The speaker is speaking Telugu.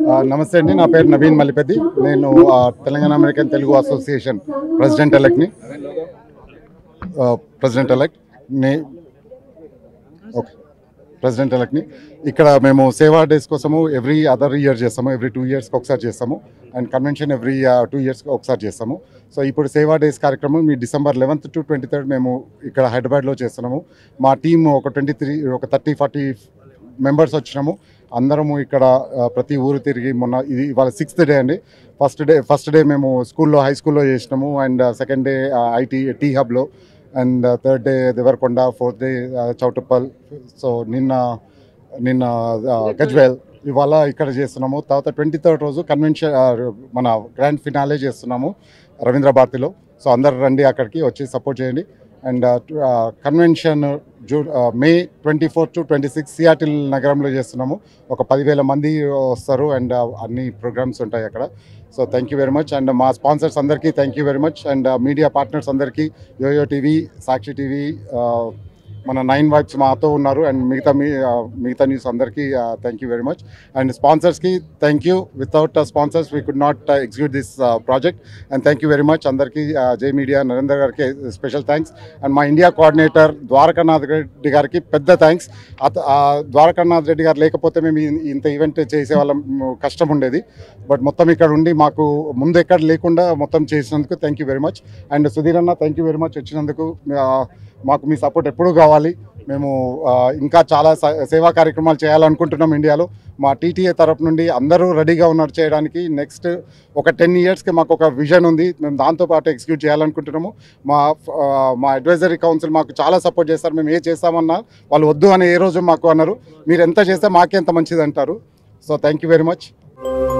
ఆ, నమస్తే అండి నా పేరు నవీన్ మల్లిపెద్ది నేను ఆ, Telangana American Telugu association president ఎలక్ట్ని ప్రెసిడెంట్ ఎలక్ట్ నే ఓకే ప్రెసిడెంట్ ఎలక్ట్ని ఇక్కడ మేము సేవా డేస్ కోసము ఎవ్రీ అదర్ ఇయర్ చేస్తాము ఎవ్రీ టూ ఇయర్స్కి ఒకసారి చేస్తాము అండ్ కన్వెన్షన్ ఎవ్రీ టూ ఇయర్స్కి ఒకసారి చేస్తాము సో ఇప్పుడు సేవా డేస్ కార్యక్రమం మీ December eleventh to twenty third మేము ఇక్కడ హైదరాబాద్లో చేస్తున్నాము మా టీం ఒక ట్వంటీ త్రీ ఒక థర్టీ ఫార్టీ మెంబర్స్ వచ్చినాము అందరము ఇక్కడ ఆ, ప్రతి ఊరు తిరిగి మొన్న ఇది ఇవాళ సిక్స్త్ డే అండి ఫస్ట్ డే ఫస్ట్ డే మేము స్కూల్లో హై స్కూల్లో చేసినాము and second day IT T హబ్లో and third day Devarakonda fourth day Choutuppal so నిన్న నిన్న ఆ, గజ్వేల్ ఇవాళ ఇక్కడ చేస్తున్నాము తర్వాత ట్వంటీ థర్డ్ రోజు కన్వెన్షన్ ఆ, మన గ్రాండ్ ఫినాలే చేస్తున్నాము రవీంద్ర భారతిలో సో అందరు రండి అక్కడికి వచ్చి సపోర్ట్ చేయండి and convention June May twenty four to twenty six Seattle నగరంలో చేస్తున్నాము ఒక పదివేల మంది వస్తారు అండ్ అన్ని ప్రోగ్రామ్స్ ఉంటాయి అక్కడ so thank you very much and మా స్పాన్సర్స్ అందరికీ thank you very much and media partners అందరికీ యోయో టీవీ సాక్షి టీవీ మన నైన్ వైబ్స్ మాతో ఉన్నారు అండ్ మిగతా మీ ఆ, మిగతా న్యూస్ అందరికీ thank you very much and స్పాన్సర్స్కి thank you without sponsors we could not execute this project and thank you very much అందరికీ జై మీడియా నరేందర్ గారికి స్పెషల్ థ్యాంక్స్ అండ్ మా ఇండియా కోఆర్డినేటర్ ద్వారకానాథ్ రెడ్డి గారికి పెద్ద థ్యాంక్స్ అత ఆ ద్వారకానాథ్ రెడ్డి గారు లేకపోతే మేము ఇ- ఇంత ఈవెంట్ చేసే వాళ్ళం మ్, కష్టం ఉండేది బట్ మొత్తం ఇక్కడ ఉండి మాకు ముందు ఎక్కడ లేకుండా మొత్తం చేసినందుకు thank you very much and Sudheer అన్న థ్యాంక్ యూ వెరీ మచ్ వచ్చినందుకు ఆ, మాకు మీ సపోర్ట్ ఎప్పుడూ కావాలి మేము ఆ, ఇంకా చాలా స- సేవా కార్యక్రమాలు చేయాలనుకుంటున్నాం ఇండియాలో మా టీటీఏ తరపు నుండి అందరూ రెడీగా ఉన్నారు చేయడానికి నెక్స్ట్ ఒక టెన్ ఇయర్స్కి మాకు ఒక విజన్ ఉంది మేము దాంతోపాటు ఎగ్జిక్యూట్ చేయాలనుకుంటున్నాము మా ఆ, మా అడ్వైజరీ కౌన్సిల్ మాకు చాలా సపోర్ట్ చేస్తారు మేము ఏ చేస్తామన్నా వాళ్ళు వద్దు అని ఏ రోజు మాకు అన్నారు మీరు ఎంత చేస్తే మాకే ఎంత మంచిది అంటారు so thank you very much